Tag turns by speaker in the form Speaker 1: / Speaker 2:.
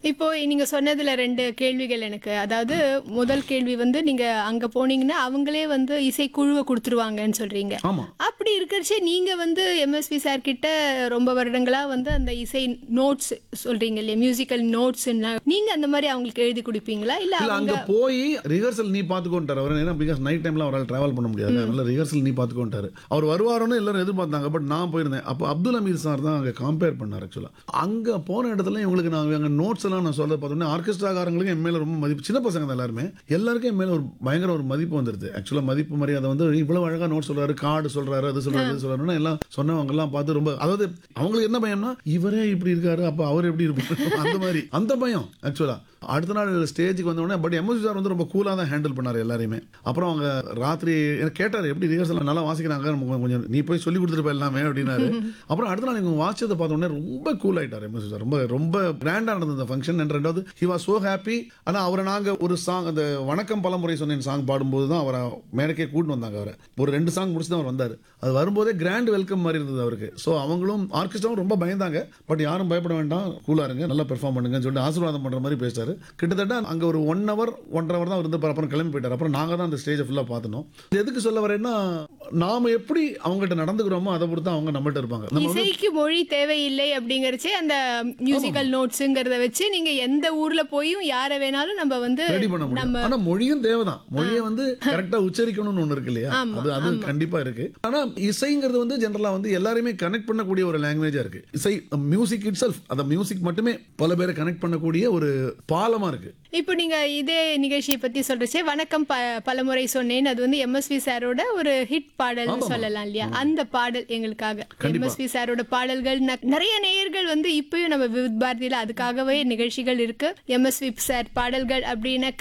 Speaker 1: இப்போ நீங்க சொன்னதுல ரெண்டு கேள்விகள் எனக்கு அதாவது முதல் கேள்வி வந்து நீங்க அங்க போனீங்கன்னா அவங்களே வந்து இசைக்குழுவை கொடுத்துருவாங்கன்னு சொல்றீங்க
Speaker 2: ஆமா
Speaker 1: அப்படி இருக்கிறச்சே நீங்க வந்து எம்எஸ்வி சார் கிட்ட ரொம்ப வருடங்களா வந்து அந்த இசை நோட்ஸ் சொல்றீங்க இல்லையா மியூசிக்கல் நோட்ஸ் நீங்க அந்த மாதிரி அவங்களுக்கு எழுதி கொடுப்பீங்களா இல்ல
Speaker 2: இல்ல
Speaker 1: அவங்க
Speaker 2: அங்க போய் ரிஹர்சல் நீ பாத்துக்கோன்ட்டார் அவர் ஏன்னா பிகாஸ் நைட் டைம்ல அவரால் டிராவல் பண்ண முடியாது அதனால ரிஹர்சல் நீ பாத்துக்கோன்ட்டாரு அவர் வருவாரோன்னு எல்லாரும் எதிர்பார்த்தாங்க பட் நான் போயிருந்தேன் அப்போ அப்துல் அமீர் சார் தான் அங்க கம்பேர் பண்ணார் ஆக்சுவலா அங்க போன இடத்துல இவங்களுக்கு நான் அங்க நோட்ஸ் எல்லாம் நான் சொல்ல பார்த்தோன்னே ஆர்கெஸ்ட்ராக்காரங்களுக்கு என் மேல ரொம்ப மதிப்பு சின்ன பசங்க தான் எல்லாருமே எல்லாருக்கும் என் மேல ஒரு பயங்கர ஒரு மதிப்பு வந்துருது ஆக்சுவலா மதிப்பு மரியாதை வந்து இவ்வளவு அழகா நோட் சொல்றாரு கார்டு சொல்றாரு அது சொல்றாரு இது சொல்றாருன்னா எல்லாம் சொன்னவங்க எல்லாம் பார்த்து ரொம்ப அதாவது அவங்களுக்கு என்ன பயம்னா இவரே இப்படி இருக்காரு அப்ப அவர் எப்படி இருப்பாரு அந்த மாதிரி அந்த பயம் ஆக்சுவலா அடுத்த நாள் ஸ்டேஜுக்கு வந்த உடனே பட் எம்எஸ்சி சார் வந்து ரொம்ப கூலாக தான் ஹேண்டில் பண்ணார் எல்லாரையுமே அப்புறம் அவங்க ராத்திரி எனக்கு கேட்டார் எப்படி ரிஹர்சல் நல்லா வாசிக்கிறாங்க நமக்கு கொஞ்சம் நீ போய் சொல்லி கொடுத்துருப்ப எல்லாமே அப்படின்னாரு அப்புறம் அடுத்த நாள் இவங்க வாசிச்சதை பார்த்த உடனே ரொம்ப கூல் ஆயிட்டார் எம்எஸ்சி சார் ரொம்ப ரொம்ப கிராண்டாக நடந்தது அந்த ஃபங்க்ஷன் என்ற ரெண்டாவது ஹி வாஸ் சோ ஹாப்பி ஆனால் அவரை நாங்கள் ஒரு சாங் அந்த வணக்கம் பலமுறை சொன்னேன் சாங் பாடும்போது தான் அவரை மேடக்கே கூட்டிட்டு வந்தாங்க அவரை ஒரு ரெண்டு சாங் முடிச்சு தான் அவர் வந்தார் அது வரும்போதே கிராண்ட் வெல்கம் மாதிரி இருந்தது அவருக்கு ஸோ அவங்களும் ஆர்கெஸ்ட்ராவும் ரொம்ப பயந்தாங்க பட் யாரும் பயப்பட வேண்டாம் கூலா இருங்க நல்லா பெர்ஃபார்ம் பண்ணுங்கன்னு சொல்லிட்டு ஆசீர்வாதம் பண்ற மாதிரி பேசிட்டாரு கிட்டத்தட்ட அங்க ஒரு ஒன் ஹவர் ஒன்றரை ஹவர் தான் இருந்து அப்புறம் கிளம்பி போயிட்டார் அப்புறம் நாங்க தான் அந்த ஸ்டேஜை ஃபுல்லா பார்த்தோம் இது எதுக்கு சொல்ல வரேன்னா நாம எப்படி அவங்ககிட்ட நடந்துக்கிறோமோ அதை பொறுத்து அவங்க நம்மகிட்ட இருப்பாங்க நம்ம வந்து
Speaker 1: இசைக்கு மொழி தேவையில்லை அப்படிங்கறச்சே அந்த மியூசிக்கல் நோட்ஸுங்கிறத வச்சு நீங்க எந்த ஊர்ல போயும் யாரை வேணாலும் நம்ம வந்து
Speaker 2: ரெடி பண்ண முடியும் ஆனா மொழியும் தேவைதான் மொழியை வந்து கரெக்டா உச்சரிக்கணும்னு ஒண்ணு இருக்கு இல்லையா அது அது கண்டிப்பா இருக்கு ஆனா இசைங்கிறது வந்து ஜெனரலா வந்து எல்லாரையுமே கனெக்ட் பண்ணக்கூடிய ஒரு லாங்குவேஜா இருக்கு இசை மியூசிக் இட் செல்ஃப் அந்த மியூசிக் மட்டுமே பல பேரை கனெக்ட் பண்ணக்கூடிய ஒரு பாலமா இருக்கு
Speaker 1: இப்போ நீங்க இதே நிகழ்ச்சியை பத்தி சொல்றச்சே வணக்கம் ப பலமுறை சொன்னேன் அது வந்து எம்எஸ்வி சாரோட ஒரு ஹிட் பாடல்னு சொல்லலாம் இல்லையா அந்த பாடல் எங்களுக்காக எம்எஸ்வி சாரோட பாடல்கள் ந- நிறைய நேயர்கள் வந்து இப்பயும் நம்ம வித் பாரதியில அதுக்காகவே நிகழ்ச்சிகள் இருக்கு எம்எஸ்வி சார் பாடல்கள் அப்படின்னாக்க